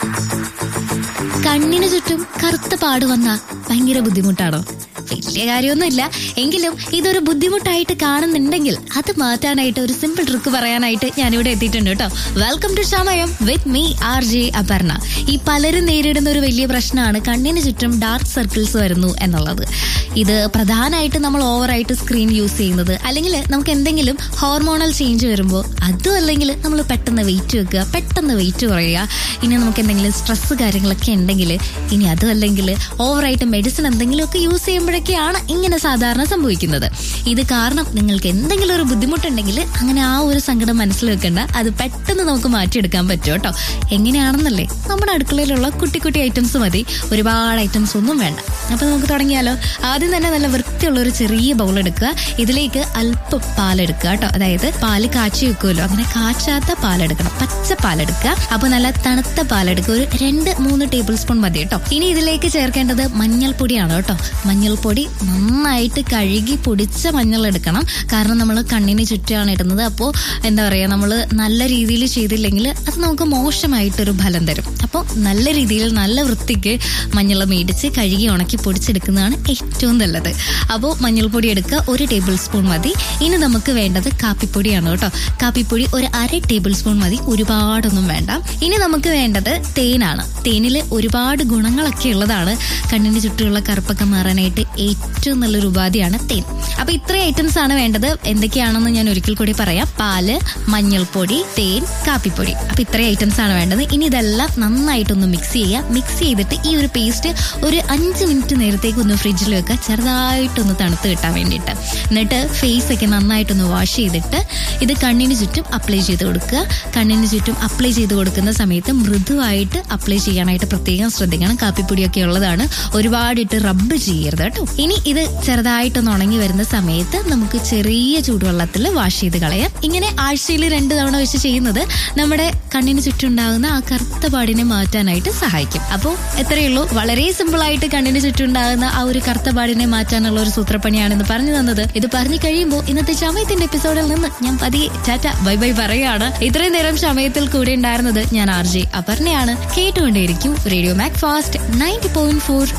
കണ്ണിന് ചുറ്റും കറുത്ത പാട് വന്ന ഭയങ്കര ബുദ്ധിമുട്ടാണോ വലിയ കാര്യമൊന്നുമില്ല എങ്കിലും ഇതൊരു ബുദ്ധിമുട്ടായിട്ട് കാണുന്നുണ്ടെങ്കിൽ അത് മാറ്റാനായിട്ട് ഒരു സിമ്പിൾ ട്രിക്ക് പറയാനായിട്ട് ഞാനിവിടെ എത്തിയിട്ടുണ്ട് കേട്ടോ welcome to Samayam with me R J Aparna ഈ പലരും നേരിടുന്ന ഒരു വലിയ പ്രശ്നമാണ് കണ്ണിന് ചുറ്റും ഡാർക്ക് സർക്കിൾസ് വരുന്നു എന്നുള്ളത് ഇത് പ്രധാനമായിട്ട് നമ്മൾ ഓവറായിട്ട് സ്ക്രീൻ യൂസ് ചെയ്യുന്നത് അല്ലെങ്കിൽ നമുക്ക് എന്തെങ്കിലും ഹോർമോണൽ ചേഞ്ച് വരുമ്പോൾ അതും അല്ലെങ്കിൽ നമ്മൾ പെട്ടെന്ന് വെയിറ്റ് വെക്കുക പെട്ടെന്ന് വെയിറ്റ് കുറയുക ഇനി നമുക്ക് എന്തെങ്കിലും സ്ട്രെസ് കാര്യങ്ങളൊക്കെ ഉണ്ടെങ്കിൽ ഇനി അതും അല്ലെങ്കിൽ ഓവറായിട്ട് മെഡിസിൻ എന്തെങ്കിലുമൊക്കെ യൂസ് ചെയ്യുമ്പോഴൊക്കെയാണ് ഇങ്ങനെ സാധാരണ സംഭവിക്കുന്നത് ഇത് കാരണം നിങ്ങൾക്ക് എന്തെങ്കിലും ഒരു ബുദ്ധിമുട്ടുണ്ടെങ്കിൽ അങ്ങനെ ആ ഒരു സങ്കടം മനസ്സിൽ വെക്കണ്ട അത് പെട്ടെന്ന് നമുക്ക് മാറ്റിയെടുക്കാൻ പറ്റും കേട്ടോ എങ്ങനെയാണെന്നല്ലേ നമ്മുടെ അടുക്കളയിലുള്ള കുട്ടി കുട്ടി ഐറ്റംസ് മതി ഒരുപാട് ഐറ്റംസ് ഒന്നും വേണ്ട അപ്പൊ നമുക്ക് തുടങ്ങിയാലോ ആദ്യം തന്നെ നല്ല വൃത്തിയുള്ള ഒരു ചെറിയ ബൗൾ എടുക്കുക ഇതിലേക്ക് അല്പം പാലെടുക്കുക കേട്ടോ അതായത് പാല് കാച്ചി വെക്കുമല്ലോ അങ്ങനെ കാച്ചാത്ത പാലെടുക്കണം പച്ച പാലെടുക്കുക അപ്പൊ നല്ല തണുത്ത പാലെടുക്കുക ഒരു രണ്ട് മൂന്ന് ടേബിൾ സ്പൂൺ മതി കേട്ടോ ഇനി ഇതിലേക്ക് ചേർക്കേണ്ടത് മഞ്ഞൾപ്പൊടിയാണ് കേട്ടോ മഞ്ഞൾപ്പൊടി നന്നായിട്ട് കഴുകി പൊടിച്ച മഞ്ഞൾ എടുക്കണം കാരണം നമ്മൾ കണ്ണിന് ചുറ്റാണ് ഇടുന്നത് അപ്പോൾ എന്താ പറയാ നമ്മൾ നല്ല രീതിയിൽ ചെയ്തില്ലെങ്കിൽ അത് നമുക്ക് മോശമായിട്ടൊരു ഫലം തരും അപ്പോൾ നല്ല രീതിയിൽ നല്ല വൃത്തിക്ക് മഞ്ഞൾ മേടിച്ച് കഴുകി ഉണക്കി പൊടിച്ചെടുക്കുന്നതാണ് ഏറ്റവും നല്ലത് അപ്പോൾ മഞ്ഞൾപ്പൊടി എടുക്കുക ഒരു ടേബിൾ സ്പൂൺ മതി ഇനി നമുക്ക് വേണ്ടത് കാപ്പിപ്പൊടിയാണ് കേട്ടോ കാപ്പിപ്പൊടി ഒരു അര ടേബിൾ സ്പൂൺ മതി ഒരുപാടൊന്നും വേണ്ട ഇനി നമുക്ക് വേണ്ടത് തേനാണ് തേനിൽ ഒരുപാട് ഗുണങ്ങളൊക്കെ ഉള്ളതാണ് കണ്ണിന് ചുറ്റുമുള്ള കറുപ്പൊക്കെ മാറാനായിട്ട് ഏറ്റവും നല്ലൊരു ഉപാധിയാണ് തേൻ അപ്പൊ ഇത്രയും ഐറ്റംസ് ആണ് വേണ്ടത് എന്തൊക്കെയാണെന്ന് ഞാൻ ഒരിക്കൽ കൂടി പറയാം പാല് മഞ്ഞൾപ്പൊടി തേൻ കാപ്പിപ്പൊടി അപ്പൊ ഇത്രയും ഐറ്റംസ് ആണ് വേണ്ടത് ഇനി ഇതെല്ലാം നന്നായിട്ടൊന്ന് മിക്സ് ചെയ്യുക മിക്സ് ചെയ്തിട്ട് ഈ ഒരു പേസ്റ്റ് ഒരു അഞ്ച് മിനിറ്റ് നേരത്തേക്ക് ഒന്ന് ഫ്രിഡ്ജിൽ വെക്കുക ചെറുതായിട്ടൊന്ന് തണുത്ത് കിട്ടാൻ വേണ്ടിയിട്ട് എന്നിട്ട് ഫേസ് ഒക്കെ നന്നായിട്ടൊന്ന് വാഷ് ചെയ്തിട്ട് ഇത് കണ്ണിന് ചുറ്റും അപ്ലൈ ചെയ്ത് കൊടുക്കുക കണ്ണിന് ചുറ്റും അപ്ലൈ ചെയ്ത് കൊടുക്കുന്ന സമയത്ത് മൃദുവായിട്ട് അപ്ലൈ ചെയ്യാനായിട്ട് പ്രത്യേകം ശ്രദ്ധിക്കണം കാപ്പിപ്പൊടിയൊക്കെ ഉള്ളതാണ് ഒരുപാടിട്ട് റബ്ബ് ചെയ്യരുത് കേട്ടോ ഇനി ഇത് ചെറുതായിട്ടൊന്ന് ഉണങ്ങി വരുന്ന സമയത്ത് നമുക്ക് ചെറിയ ചൂടുവെള്ളത്തിൽ വാഷ് ചെയ്ത് കളയാം ഇങ്ങനെ ആഴ്ചയിൽ രണ്ട് തവണ വെച്ച് ചെയ്യുന്നത് നമ്മുടെ കണ്ണിന് ചുറ്റുണ്ടാകുന്ന ആ കറുത്ത പാടിനെ മാറ്റാനായിട്ട് സഹായിക്കും അപ്പോൾ എത്രയേ ഉള്ളൂ വളരെ സിമ്പിൾ ആയിട്ട് കണ്ണിന് ചുറ്റുണ്ടാകുന്ന ആ ഒരു കറുത്ത പാടിനെ മാറ്റാനുള്ള ഒരു സൂത്രപ്പണിയാണെന്ന് പറഞ്ഞു തന്നത് ഇത് പറഞ്ഞു കഴിയുമ്പോൾ ഇന്നത്തെ ചമയത്തിന്റെ എപ്പിസോഡിൽ നിന്ന് ഞാൻ പതിയെ ടാറ്റ ബൈ ബൈ പറയാണ് ഇത്രയും നേരം ചമയത്തിൽ കൂടെ ഉണ്ടായിരുന്നത് ഞാൻ ആർ ജെ അപർണയാണ് കേട്ടുകൊണ്ടേയിരിക്കും radio Macfast ninety point four